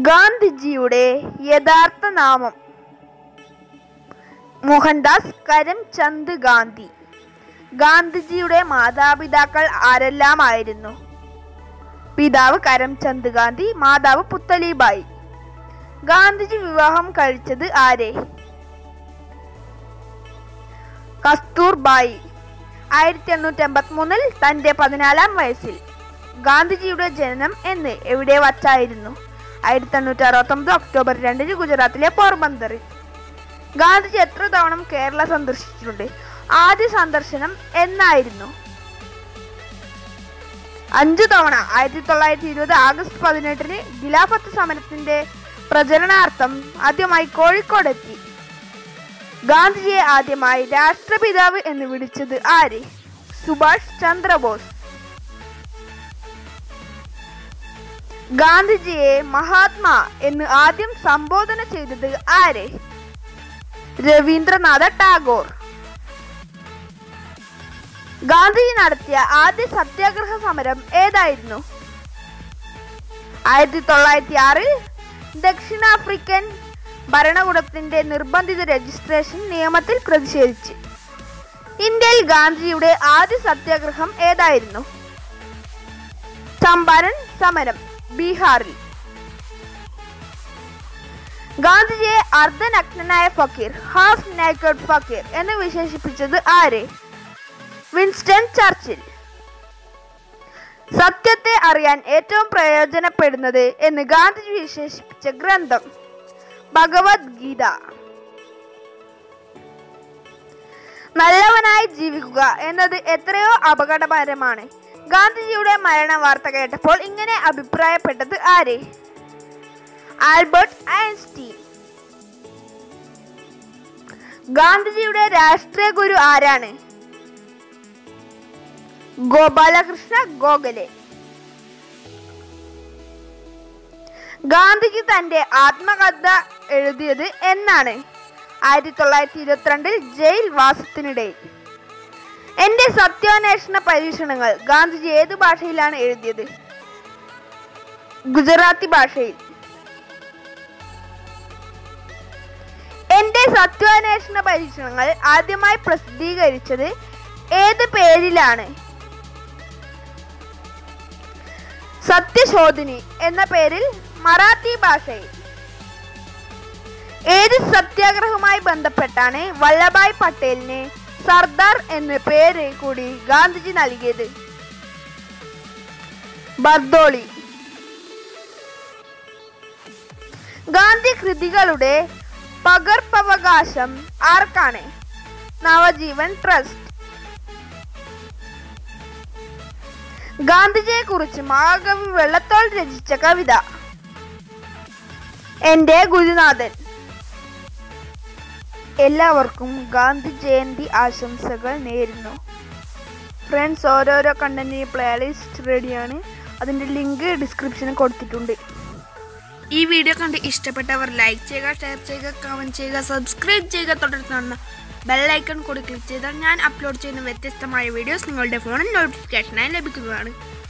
ഗാന്ധിജിയുടെ യഥാർത്ഥ നാമം മോഹൻദാസ് കരംചന്ദ് ഗാന്ധി ഗാന്ധിജിയുടെ മാതാപിതാക്കൾ ആരെല്ലാമായിരുന്നു പിതാവ് കരംചന്ദ് ഗാന്ധി മാതാവ് പുത്തലിബായി ഗാന്ധിജി വിവാഹം കഴിച്ചത് ആരെ കസ്തൂർബായി ആയിരത്തി എണ്ണൂറ്റി എൺപത്തി മൂന്നിൽ തന്റെ പതിനാലാം വയസ്സിൽ ഗാന്ധിജിയുടെ ജനനം എന്ന് എവിടെ വച്ചായിരുന്നു ആയിരത്തി എണ്ണൂറ്റി അറുപത്തി ഒമ്പത് ഒക്ടോബർ രണ്ടിന് ഗുജറാത്തിലെ പോർബന്തറിൽ ഗാന്ധിജി എത്ര തവണ കേരള സന്ദർശിച്ചിട്ടുണ്ട് ആദ്യ സന്ദർശനം എന്നായിരുന്നു അഞ്ചു തവണ ആയിരത്തി തൊള്ളായിരത്തി ഇരുപത് ആഗസ്റ്റ് പതിനെട്ടിന് ഖിലാഫത്ത് സമരത്തിന്റെ പ്രചരണാർത്ഥം ആദ്യമായി കോഴിക്കോടെത്തി ഗാന്ധിജിയെ ആദ്യമായി രാഷ്ട്രപിതാവ് എന്ന് വിളിച്ചത് ആര് സുഭാഷ് ചന്ദ്രബോസ് ഗാന്ധിജിയെ മഹാത്മാ എന്ന് ആദ്യം സംബോധന ചെയ്തത് ആര് രവീന്ദ്രനാഥ ടാഗോർ ഗാന്ധിജി നടത്തിയ ആദ്യ സത്യാഗ്രഹ സമരം ഏതായിരുന്നു ആയിരത്തി തൊള്ളായിരത്തി ആറിൽ ദക്ഷിണാഫ്രിക്കൻ ഭരണകൂടത്തിന്റെ നിർബന്ധിത രജിസ്ട്രേഷൻ നിയമത്തിൽ പ്രതിഷേധിച്ച് ഇന്ത്യയിൽ ഗാന്ധിജിയുടെ ആദ്യ സത്യാഗ്രഹം ഏതായിരുന്നു ചമ്പാരൻ സമരം ബീഹാറിൽ ഗാന്ധിജിയെ അർദ്ധനഗ്നനായ ഫക്കീർ ഹാഫ് നേക്കഡ് ഫക്കീർ എന്ന് വിശേഷിപ്പിച്ചത് ആര് വിൻസ്റ്റൺ ചർച്ചിൽ സത്യത്തെ അറിയാൻ ഏറ്റവും പ്രയോജനപ്പെടുന്നത് എന്ന് ഗാന്ധിജി വിശേഷിപ്പിച്ച ഗ്രന്ഥം ഭഗവത്ഗീത നല്ലവനായി ജീവിക്കുക എന്നത് എത്രയോ അപകടകരമാണ് ഗാന്ധിജിയുടെ മരണ വാർത്ത കേട്ടപ്പോൾ ഇങ്ങനെ അഭിപ്രായപ്പെട്ടത് ആര് ആൽബർട്ട് ഐൻസ്റ്റീൻ ഗാന്ധിജിയുടെ രാഷ്ട്രീയ ഗുരു ആരാണ് ഗോപാലകൃഷ്ണ ഗോഖലെ ഗാന്ധിജി തന്റെ ആത്മകഥ എഴുതിയത് എന്നാണ് ആയിരത്തി തൊള്ളായിരത്തി ഇരുപത്തിരണ്ടിൽ ജയിൽ വാസത്തിനിടയിൽ എന്റെ സത്യാന്വേഷണ പരീക്ഷണങ്ങൾ ഗാന്ധിജി ഏത് ഭാഷയിലാണ് എഴുതിയത് ഗുജറാത്തി ഭാഷയിൽ എന്റെ സത്യാന്വേഷണ പരീക്ഷണങ്ങൾ ആദ്യമായി പ്രസിദ്ധീകരിച്ചത് ഏത് പേരിലാണ് സത്യശോധിനി എന്ന പേരിൽ മറാത്തി ഭാഷയിൽ ഏത് സത്യാഗ്രഹവുമായി ബന്ധപ്പെട്ടാണ് വല്ലഭായ് പട്ടേലിന് സർദാർ എന്ന പേര് കൂടി ഗാന്ധിജി നൽകിയത് ബർദോളി ഗാന്ധി കൃതികളുടെ പകർപ്പവകാശം ആർക്കാണ് നവജീവൻ ട്രസ്റ്റ് ഗാന്ധിജിയെ കുറിച്ച് മഹാകവി വെള്ളത്തോൾ രചിച്ച കവിത എന്റെ ഗുരുനാഥൻ എല്ലാവർക്കും ഗാന്ധി ജയന്തി ആശംസകൾ നേരുന്നു ഫ്രണ്ട്സ് ഓരോരോ കണ്ടന്റിന് പ്ലേലിസ്റ്റ് റെഡിയാണ് അതിൻ്റെ ലിങ്ക് ഡിസ്ക്രിപ്ഷനിൽ കൊടുത്തിട്ടുണ്ട് ഈ വീഡിയോ കണ്ട് ഇഷ്ടപ്പെട്ടവർ ലൈക്ക് ചെയ്യുക ഷെയർ ചെയ്യുക കമൻറ്റ് ചെയ്യുക സബ്സ്ക്രൈബ് ചെയ്യുക തുടർന്ന് കാണുന്ന ബെല്ലൈക്കൺ കൂടി ക്ലിക്ക് ചെയ്താൽ ഞാൻ അപ്ലോഡ് ചെയ്യുന്ന വ്യത്യസ്തമായ വീഡിയോസ് നിങ്ങളുടെ ഫോണിൽ നോട്ടിഫിക്കേഷനായി ലഭിക്കുന്നതാണ്